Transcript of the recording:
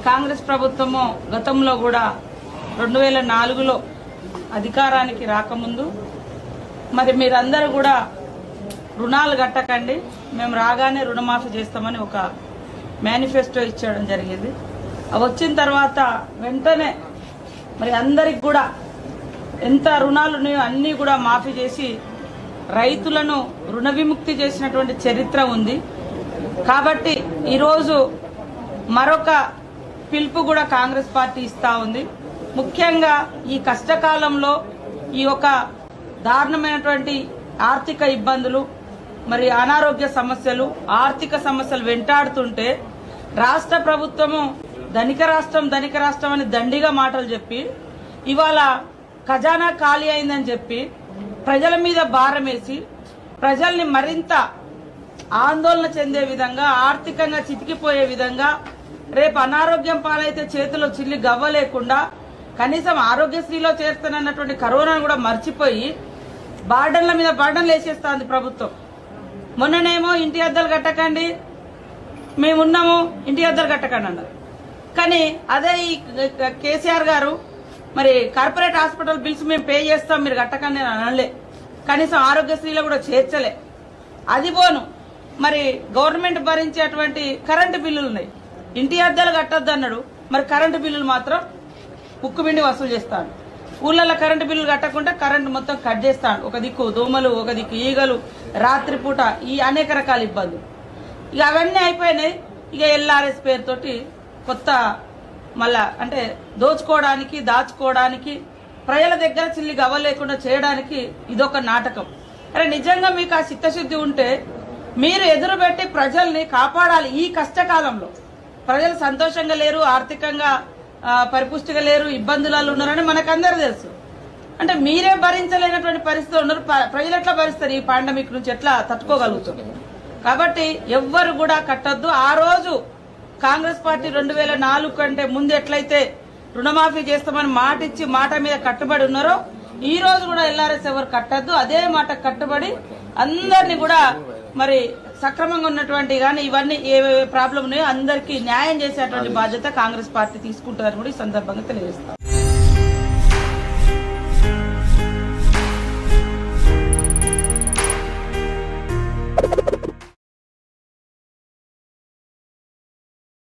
కాంగ్రెస్ ప్రభుత్వము గతంలో కూడా రెండు వేల నాలుగులో అధికారానికి రాకముందు మరి మీరందరూ కూడా రుణాలు కట్టకండి మేము రాగానే రుణమాఫీ చేస్తామని ఒక మేనిఫెస్టో ఇచ్చడం జరిగింది అవి వచ్చిన తర్వాత వెంటనే మరి అందరికి కూడా ఎంత రుణాలు ఉన్నాయో అన్నీ కూడా మాఫీ చేసి రైతులను రుణ విముక్తి చేసినటువంటి చరిత్ర ఉంది కాబట్టి ఈరోజు మరొక పిలుపు కూడా కాంగ్రెస్ పార్టీ ఇస్తా ఉంది ముఖ్యంగా ఈ కష్టకాలంలో ఈ యొక్క దారుణమైనటువంటి ఆర్థిక ఇబ్బందులు మరి అనారోగ్య సమస్యలు ఆర్థిక సమస్యలు వెంటాడుతుంటే రాష్ట్ర ప్రభుత్వము ధనిక రాష్ట్రం ధనిక రాష్ట్రం అని దండిగా మాటలు చెప్పి ఇవాళ ఖజానా ఖాళీ అయిందని చెప్పి ప్రజల మీద భారం వేసి ప్రజల్ని మరింత ఆందోళన చెందే విధంగా ఆర్థికంగా చితికిపోయే విధంగా రేపు అనారోగ్యం పాలైతే చేతిలో చిల్లి గవ్వ లేకుండా కనీసం ఆరోగ్యశ్రీలో చేస్తానన్నటువంటి కరోనాను కూడా మర్చిపోయి బార్డన్ల మీద బార్డన్లు వేసేస్తుంది ప్రభుత్వం మొన్ననేమో ఇంటి అద్దలు కట్టకండి మేమున్నాము ఇంటి అద్దలు కట్టకండి అన్నారు కానీ అదే ఈ కేసీఆర్ గారు మరి కార్పొరేట్ హాస్పిటల్ బిల్స్ మేము పే చేస్తాం మీరు కట్టకండి అని అనలే కనీసం ఆరోగ్యశ్రీలో కూడా చేర్చలే అది పోను మరి గవర్నమెంట్ భరించేటువంటి కరెంటు బిల్లులు ఉన్నాయి ఇంటి అద్దెలు కట్టొద్దు అన్నాడు మరి కరెంటు బిల్లులు మాత్రం ఉక్కుబిండి వసూలు చేస్తాడు ఊళ్ళల్లో కరెంటు బిల్లులు కట్టకుండా కరెంటు మొత్తం కట్ చేస్తాడు ఒక దిక్కు దోమలు ఒక దిక్కు ఈగలు రాత్రిపూట ఈ అనేక రకాల ఇబ్బందులు ఇక అవన్నీ అయిపోయినాయి ఇక ఎల్ఆర్ఎస్ పేరుతోటి కొత్త మళ్ళా అంటే దోచుకోవడానికి దాచుకోవడానికి ప్రజల దగ్గర చిల్లి గవ్వ లేకుండా చేయడానికి ఇదొక నాటకం అరే నిజంగా మీకు ఆ చిత్తశుద్ధి ఉంటే మీరు ఎదురుపెట్టి ప్రజల్ని కాపాడాలి ఈ కష్టకాలంలో ప్రజలు సంతోషంగా లేరు ఆర్థికంగా ఆ, పరిపుష్టిగా లేరు ఇబ్బందులలో ఉన్నారని మనకందరూ తెలుసు అంటే మీరే భరించలేనటువంటి పరిస్థితులు ఉన్నారు ప- ప్రజలు ఎట్లా భరిస్తారు ఈ పాండమిక్ నుంచి ఎట్లా తట్టుకోగలుగుతారు కాబట్టి ఎవ్వరు కూడా కట్టద్దు ఆ రోజు కాంగ్రెస్ పార్టీ రెండు వేల నాలుగు కంటే ముందు ఎట్లయితే రుణమాఫీ చేస్తామని మాట ఇచ్చి మాట మీద కట్టుబడి ఉన్నారో ఈ రోజు కూడా ఎల్ఆర్ఎస్ ఎవరు కట్టద్దు అదే మాట కట్టుబడి అందరినీ కూడా మరి సక్రమంగా ఉన్నటువంటి కానీ ఇవన్నీ ఏ ప్రాబ్లం ఉన్నాయో అందరికీ న్యాయం చేసేటువంటి బాధ్యత కాంగ్రెస్ పార్టీ తీసుకుంటారని కూడా ఈ సందర్భంగా తెలియజేస్తాం